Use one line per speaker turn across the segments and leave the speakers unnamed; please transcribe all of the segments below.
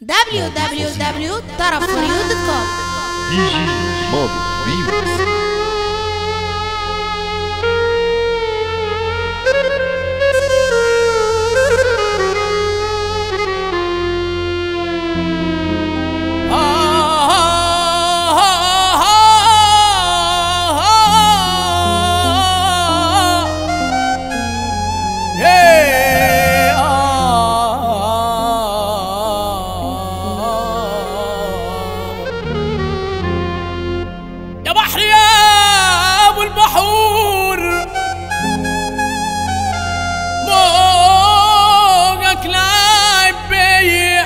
www.tarafradio.com
دي جي ماضي ريمكس
يا بحر يا ابو البحور موجك لاعب بيا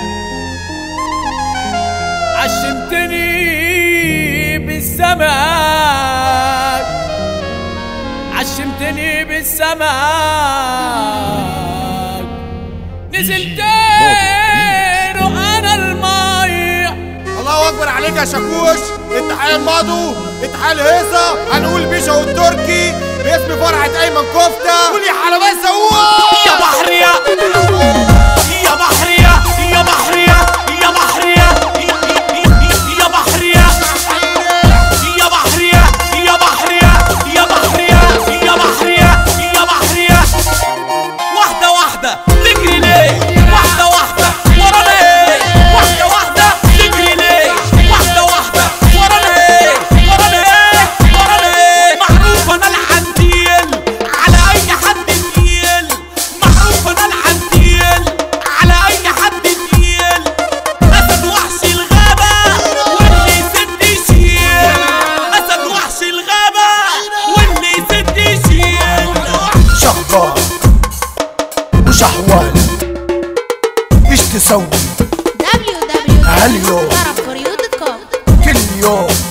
عشمتني بالسماك عشمتني بالسماك نزلت انا الماي
الله اكبر عليك يا شاكوش اتحاد الماضو اتحاد الهيصه هنقول بيشا والتركي باسم فرحه ايمن كفته قول يا حلوان سووه
يا بحر يا يا بحر يا يا بحر يا يا بحر يا يا بحر يا يا بحر يا يا بحر يا يا بحر يا يا بحر يا يا بحر يا واحدة واحدة تجري ليه واحدة واحدة ورا ليه واحدة واحدة تجري ليه واحدة واحدة ورا ليه ورا ليه ورا ليه معروف انا العنديل على اي حد تقيل معروف انا العنديل على اي حد تقيل اسد وحش الغابة واللي يسد يشيل اسد وحش الغابة واللي يسد يشيل
شخبار وشحوال ايش تسوي هاليوم.
www.tarafradio.com
كل يوم